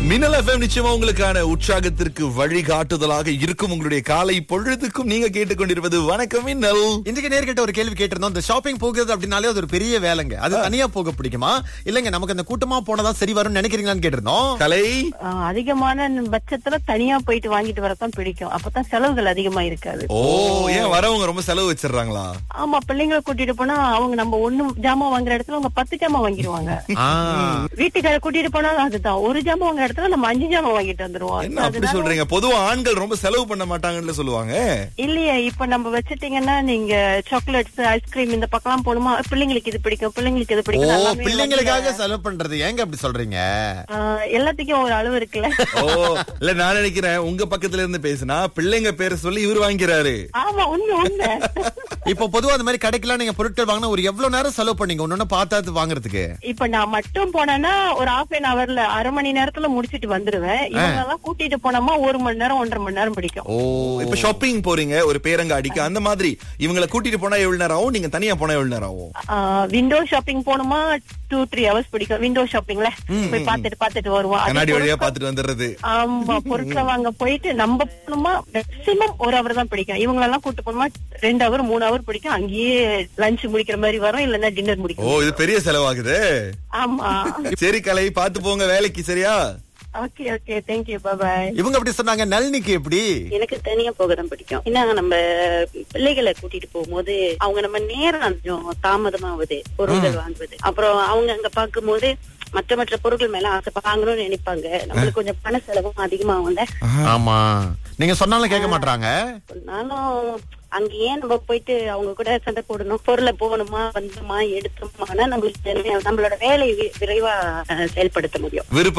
மின்னல் எஃப்எம் நிச்சயமா உங்களுக்கான உற்சாகத்திற்கு வழிகாட்டுதலாக இருக்கும் உங்களுடைய காலை பொழுதுக்கும் நீங்க கேட்டுக்கொண்டிருப்பது வணக்கம் மின்னல் இன்றைக்கு நேர்கிட்ட ஒரு கேள்வி கேட்டிருந்தோம் இந்த ஷாப்பிங் போகிறது அப்படின்னாலே அது ஒரு பெரிய வேலைங்க அது தனியா போக பிடிக்குமா இல்லங்க நமக்கு அந்த கூட்டமா போனதா சரி வரும்னு நினைக்கிறீங்களான்னு கேட்டிருந்தோம் கலை ஆஹ் அதிகமான பட்சத்துல தனியா போயிட்டு வாங்கிட்டு வரதான் பிடிக்கும் அப்பதான் செலவுகள் அதிகமா இருக்காது ஓ ஏன் வரவங்க ரொம்ப செலவு வச்சிடுறாங்களா ஆமா பிள்ளைங்களை கூட்டிட்டு போனா அவங்க நம்ம ஒண்ணு ஜாமான் வாங்குற இடத்துல அவங்க பத்து ஜாமான் வாங்கிடுவாங்க ஆ, வீட்டுக்கார கூட்டிட்டு போனா அதுதான் ஒரு ஜாமான் வாங்குற இடத்துல நம்ம அஞ்சு ஜாமான் வாங்கிட்டு வந்துருவோம் என்ன அப்படி அதனால- சொல்றீங்க பொதுவா ஆண்கள் ரொம்ப செலவு பண்ண மாட்டாங்கன்னு சொல்லுவாங்க இல்லையே இப்ப நம்ம வச்சுட்டீங்கன்னா நீங்க சாக்லேட்ஸ் ஐஸ்கிரீம் இந்த பக்கம் போகணுமா பிள்ளைங்களுக்கு இது பிடிக்கும் பிள்ளைங்களுக்கு இது ஓ பிடிக்கும் எல்லாமே பிள்ளைங்களுக்காக வந்து, செலவு பண்றது ஏங்க அப்படி சொல்றீங்க ஆஹ் எல்லாத்துக்கும் ஒரு அளவு இருக்குல்ல ஓ இல்ல நான் நினைக்கிறேன் உங்க பக்கத்துல இருந்து பேசினா பிள்ளைங்க பேரை சொல்லி இவர் வாங்கிறாரு ஆமா உண்மை உண்மை இப்போ பொதுவா அந்த மாதிரி கடைக்கெல்லாம் நீங்க பொருட்கள் வாங்கினா ஒரு எவ்வளவு நேரம் செலவு பண்ணீங்க ஒன்னொன்னு பார்த்தா வாங்குறதுக்கு இப்ப நான் மட்டும் போனேன்னா ஒரு ஹாஃப் அன் ஹவர்ல அரை மணி நேரத்துல முடிச்சிட்டு வந்துருவேன் இவங்க எல்லாம் கூட்டிட்டு போனோமா ஒரு மணி நேரம் ஒன்றரை மணி நேரம் பிடிக்கும் ஓ இப்ப ஷாப்பிங் போறீங்க ஒரு பேரங்க அடிக்க அந்த மாதிரி இவங்களை கூட்டிட்டு போனா எவ்வளவு நேரம் ஆகும் நீங்க தனியா போனா எவ்வளவு நேரம் ஆகும் விண்டோ ஷாப்பிங் போனோமா டூ த்ரீ ஹவர்ஸ் பிடிக்கும் விண்டோ ஷாப்பிங்ல போய் பாத்துட்டு பாத்துட்டு வருவோம் அது கண்ணாடி வழியா பொருட்கள்- பாத்துட்டு வந்துடுறது ஆமா பொருட்களை வாங்க போயிட்டு நம்ம போனோமா மேக்சிமம் ஒரு ஹவர் தான் பிடிக்கும் இவங்க எல்லாம் கூட்டு போனோமா ரெண்டு ஹவர் மூணு ஹவர் பிடிக்கும் அங்கேயே லஞ்ச் முடிக்கிற மாதிரி வரும் இல்லன்னா டின்னர் ஓ முடிக்கும் இது பெரிய செலவாகுது ஆமா சரி கலை பாத்து போங்க வேலைக்கு சரியா ஓகே ஓகே தேங்க்யூ பாய் இவங்க அப்படி சொன்னாங்க நளினிக்கு எப்படி எனக்கு தனியா போக தான் பிடிக்கும் ஏன்னா நம்ம பிள்ளைகளை கூட்டிட்டு போகும்போது அவங்க நம்ம நேரம் கொஞ்சம் தாமதமாகுது பொருட்கள் வாங்குவது அப்புறம் அவங்க அங்க பார்க்கும்போது மற்ற மற்ற பொருட்கள் மேல ஆசை வாங்கணும்னு நினைப்பாங்க நம்மளுக்கு கொஞ்சம் பண செலவும் அதிகமாகும்ல ஆமா நீங்க சொன்னாலும் கேட்க மாட்டாங்க நானும் அங்கேயே நம்ம போயிட்டு அவங்க கூட சண்டை போடணும் பொருளை போகணுமா வந்தோமா எடுத்தோமா நம்மளுக்கு நம்மளோட வேலையை வி- விரைவா அஹ், செயல்படுத்த முடியும் விருப்ப